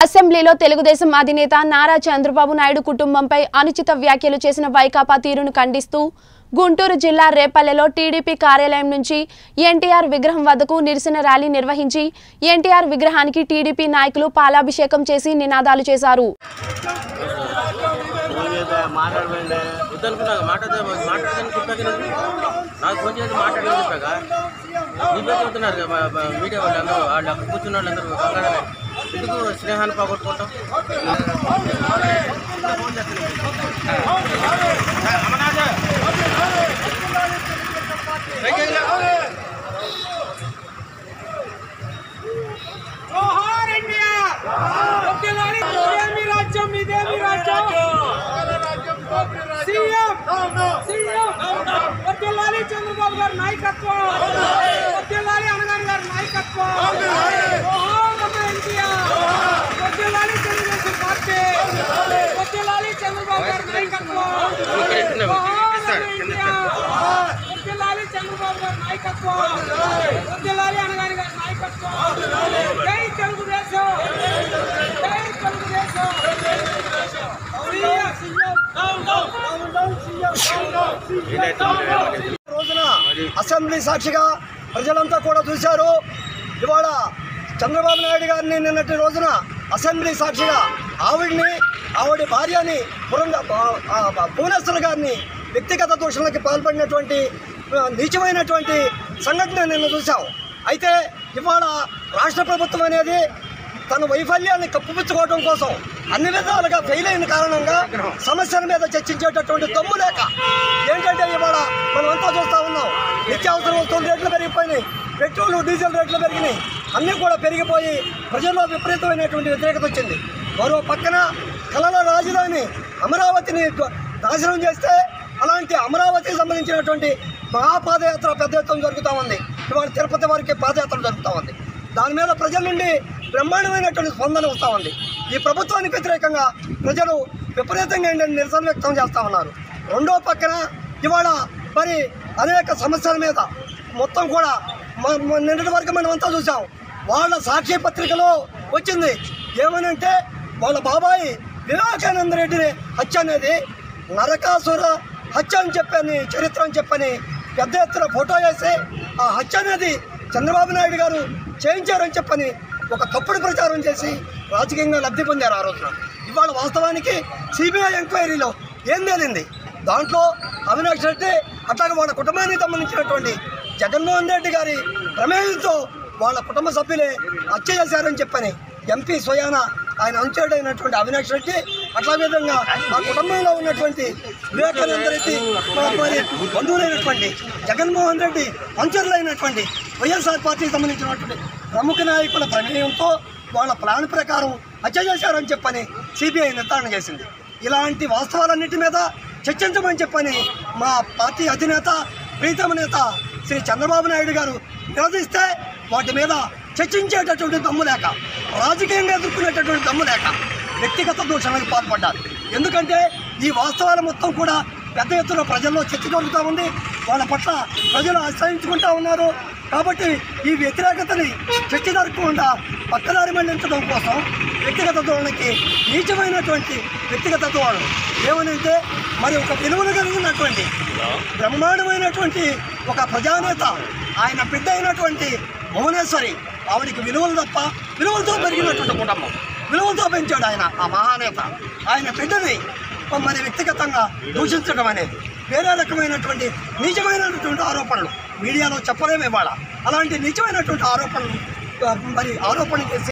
అసెంబ్లీలో తెలుగుదేశం అధినేత నారా చంద్రబాబు నాయుడు కుటుంబంపై అనుచిత వ్యాఖ్యలు చేసిన వైకాపా తీరును ఖండిస్తూ గుంటూరు జిల్లా రేపల్లెలో టీడీపీ కార్యాలయం నుంచి ఎన్టీఆర్ విగ్రహం వద్దకు నిరసన ర్యాలీ నిర్వహించి ఎన్టీఆర్ విగ్రహానికి టీడీపీ నాయకులు పాలాభిషేకం చేసి నినాదాలు చేశారు ఫోన్ చేస్తే మాట్లాడమండి వద్దనుకున్నాక మాట్లాడదా మాట్లాడదని చెప్పాక నేను నాకు ఫోన్ చేసి మాట్లాడని చెప్పాక నీపే చెబుతున్నారు కదా మా- మా మీడియా వాళ్ళందరూ వాళ్ళు అక్కడ కూర్చున్న వాళ్ళందరూ కంగారమే ఎందుకు స్నేహాన్ని పోగొట్టుకుంటాం జోహార్ ఇండియా ఒకేలాని ఇదేమి రాజ్యం ఇదేమి రాజ్యం సీఎం సీఎం ఒకేలాని చంద్రబాబు గారి నాయకత్వం ఒకేలాని అనగారి గారి నాయకత్వం జోహార్ అమ్మ ఎన్టీఆర్ ఒకేలాని తెలుగుదేశం పార్టీ ఒకేలాని చంద్రబాబు గారి నాయకత్వం జోహార్ అమ్మ ఎన్టీఆర్ ఒకేలాని చంద్రబాబు గారి నాయకత్వం ఒకేలాని అనగారి గారి నాయకత్వం జై తెలుగుదేశం జై తెలుగుదేశం సీఎం సీఎం రోజున అసెంబ్లీ సాక్షిగా ప్రజలంతా కూడా చూశారు ఇవాళ చంద్రబాబు నాయుడు గారిని నిన్నటి రోజున అసెంబ్లీ సాక్షిగా ఆవిడ్ని ఆవిడ భార్యని పురంగ ఆ, ఆ, భువనేశ్వర్ గారిని వ్యక్తిగత దూషణలకి పాల్పడినటువంటి ఆ, నీచమైనటువంటి సంఘటన నిన్న చూసాం అయితే ఇవాళ రాష్ట్ర ప్రభుత్వం అనేది తన వైఫల్యాన్ని కప్పుపుచ్చుకోవడం కోసం అన్ని విధాలుగా ఫెయిల్ అయిన కారణంగా సమస్యల మీద చర్చించేటటువంటి దమ్ము లేక ఏంటంటే ఇవాళ మనం అంతా చూస్తా ఉన్నాం నిత్యావసర వస్తువులు రేట్లు పెరిగిపోయినాయి పెట్రోల్ డీజిల్ రేట్లు పెరిగినాయి అన్నీ కూడా పెరిగిపోయి ప్రజల్లో విపరీతమైనటువంటి వ్యతిరేకత వచ్చింది మరో పక్కన కళల రాజధాని అమరావతిని ధ్వ- నాశనం చేస్తే అలాంటి అమరావతికి సంబంధించినటువంటి మహాపాదయాత్ర పెద్ద ఎత్తున జరుగుతూ ఉంది ఇవాళ తిరుపతి వారికి పాదయాత్ర జరుగుతూ ఉంది దాని మీద ప్రజల నుండి బ్రహ్మాండమైనటువంటి స్పందన వస్తూ ఉంది ఈ ప్రభుత్వానికి వ్యతిరేకంగా ప్రజలు విపరీతంగా ఏంటంటే నిరసన వ్యక్తం చేస్తూ ఉన్నారు రెండో పక్కన ఇవాళ మరి అనేక సమస్యల మీద మొత్తం కూడా మ- మ- నిన్నటి వరకు మనం అంతా చూసాం వాళ్ళ సాక్షి పత్రికలో వచ్చింది ఏమనంటే వాళ్ళ బాబాయి వివేకానంద రెడ్డిని హత్య అనేది నరకాసుర హత్య అని చెప్పని చరిత్ర అని చెప్పని పెద్ద ఎత్తున ఫోటో వేసి ఆ హత్య అనేది చంద్రబాబు నాయుడు గారు చేయించారని చెప్పని ఒక తప్పుడు ప్రచారం చేసి రాజకీయంగా లబ్ధి పొందారు ఆ రోజున ఇవాళ వాస్తవానికి సిబిఐ ఎంక్వైరీలో ఏం తేలింది దాంట్లో అవినాష్ రెడ్డి అట్లాగే వాళ్ళ కుటుంబానికి సంబంధించినటువంటి జగన్మోహన్ రెడ్డి గారి ప్రమేయంతో వాళ్ళ కుటుంబ సభ్యులే హత్య చేశారని చెప్పని ఎంపీ స్వయాన ఆయన అంచెడైనటువంటి అవినాష్ రెడ్డి అట్లా విధంగా ఆ కుటుంబంలో ఉన్నటువంటి వివేకానంద రెడ్డి మా- మరి బంధువులైనటువంటి జగన్మోహన్ రెడ్డి అనుచరులైనటువంటి వైఎస్ఆర్ పార్టీకి సంబంధించినటువంటి ప్రముఖ నాయకుల ప్రమేయంతో వాళ్ళ ప్లాన్ ప్రకారం హత్య చేశారని చెప్పని సిబిఐ నిర్ధారణ చేసింది ఇలాంటి వాస్తవాలన్నిటి మీద చర్చించమని చెప్పని మా పార్టీ అధినేత ప్రీతమ నేత శ్రీ చంద్రబాబు నాయుడు గారు నిలదీస్తే వాటి మీద చర్చించేటటువంటి దమ్ము లేక రాజకీయంగా ఎదుర్కొనేటటువంటి దమ్ము లేక వ్యక్తిగత దూషణలకు పాల్పడ్డారు ఎందుకంటే ఈ వాస్తవాలు మొత్తం కూడా పెద్ద ఎత్తున ప్రజల్లో చర్చ జరుగుతూ ఉంది వాళ్ళ పట్ల ప్రజలు ఆశ్రయించుకుంటా ఉన్నారు కాబట్టి ఈ వ్యతిరేకతని చర్చ జరగకుండా పక్కదారి మళ్లించడం కోసం వ్యక్తిగత ధోరణికి నీచమైనటువంటి వ్యక్తిగత ధోరణి ఏమనంటే మరి ఒక విలువలు కలిగినటువంటి బ్రహ్మాండమైనటువంటి ఒక ప్రజానేత ఆయన బిడ్డ అయినటువంటి భువనేశ్వరి ఆవిడికి విలువలు తప్ప విలువలతో పెరిగినటువంటి కుటుంబం విలువలతో పెంచాడు ఆయన ఆ మహానేత ఆయన బిడ్డని మరి వ్యక్తిగతంగా దూషించడం అనేది వేరే రకమైనటువంటి నీచమైనటువంటి ఆరోపణలు మీడియాలో చెప్పలేము ఇవాళ అలాంటి నీచమైనటువంటి ఆరోపణలు ఆ, మరి ఆరోపణ చేసి